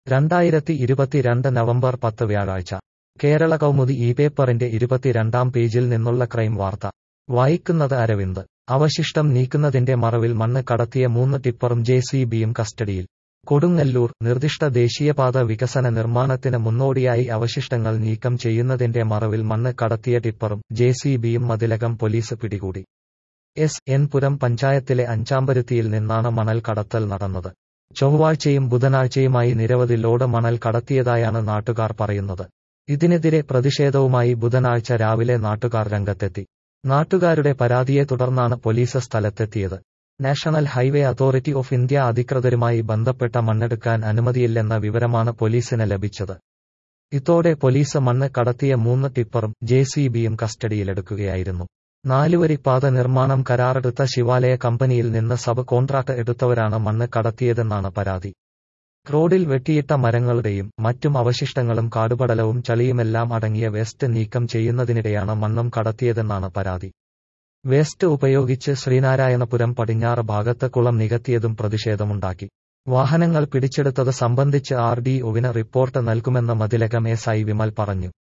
രണ്ടായിരത്തി ഇരുപത്തിരണ്ട് നവംബർ പത്ത് വ്യാഴാഴ്ച കേരള കൗമുദി ഈ പേപ്പറിന്റെ ഇരുപത്തിരണ്ടാം പേജിൽ നിന്നുള്ള ക്രൈം വാർത്ത വായിക്കുന്നത് അരവിന്ദ് അവശിഷ്ടം നീക്കുന്നതിന്റെ മറവിൽ മണ്ണ് കടത്തിയ മൂന്ന് ടിപ്പറും ജെ സി ബിയും കസ്റ്റഡിയിൽ കൊടുങ്ങല്ലൂർ നിർദ്ദിഷ്ട ദേശീയപാത വികസന നിർമ്മാണത്തിന് മുന്നോടിയായി അവശിഷ്ടങ്ങൾ നീക്കം ചെയ്യുന്നതിന്റെ മറവിൽ മണ്ണ് കടത്തിയ ടിപ്പറും ജെ സി ബിയും മതിലകം പോലീസ് പിടികൂടി എസ് എൻ പുരം പഞ്ചായത്തിലെ അഞ്ചാമ്പരുത്തിയിൽ നിന്നാണ് മണൽ കടത്തൽ നടന്നത് ചൊവ്വാഴ്ചയും ബുധനാഴ്ചയുമായി നിരവധി ലോഡ് മണൽ കടത്തിയതായാണ് നാട്ടുകാർ പറയുന്നത് ഇതിനെതിരെ പ്രതിഷേധവുമായി ബുധനാഴ്ച രാവിലെ നാട്ടുകാർ രംഗത്തെത്തി നാട്ടുകാരുടെ പരാതിയെ തുടർന്നാണ് പോലീസ് സ്ഥലത്തെത്തിയത് national highway authority of India അധികൃതരുമായി ബന്ധപ്പെട്ട മണ്ണെടുക്കാൻ അനുമതിയില്ലെന്ന വിവരമാണ് പോലീസിന് ലഭിച്ചത് ഇതോടെ പോലീസ് മണ്ണ് കടത്തിയ മൂന്ന് ടിപ്പറും ജെ സി ബിയും കസ്റ്റഡിയിലെടുക്കുകയായിരുന്നു നാലുവരിപ്പാത നിർമ്മാണം കരാറെടുത്ത ശിവാലയ കമ്പനിയിൽ നിന്ന് സബ് കോൺട്രാക്ട് എടുത്തവരാണ് മണ്ണ് കടത്തിയതെന്നാണ് പരാതി റോഡിൽ വെട്ടിയിട്ട മരങ്ങളുടെയും മറ്റും അവശിഷ്ടങ്ങളും കാടുപടലവും ചളിയുമെല്ലാം അടങ്ങിയ വേസ്റ്റ് നീക്കം ചെയ്യുന്നതിനിടെയാണ് മണ്ണും കടത്തിയതെന്നാണ് പരാതി വേസ്റ്റ് ഉപയോഗിച്ച് ശ്രീനാരായണപുരം പടിഞ്ഞാറ് ഭാഗത്ത് കുളം നികത്തിയതും പ്രതിഷേധമുണ്ടാക്കി വാഹനങ്ങൾ പിടിച്ചെടുത്തത് സംബന്ധിച്ച് ആർ ഡി ഒവിന് റിപ്പോർട്ട് നൽകുമെന്ന് മതിലകം എസ് ഐ വിമൽ പറഞ്ഞു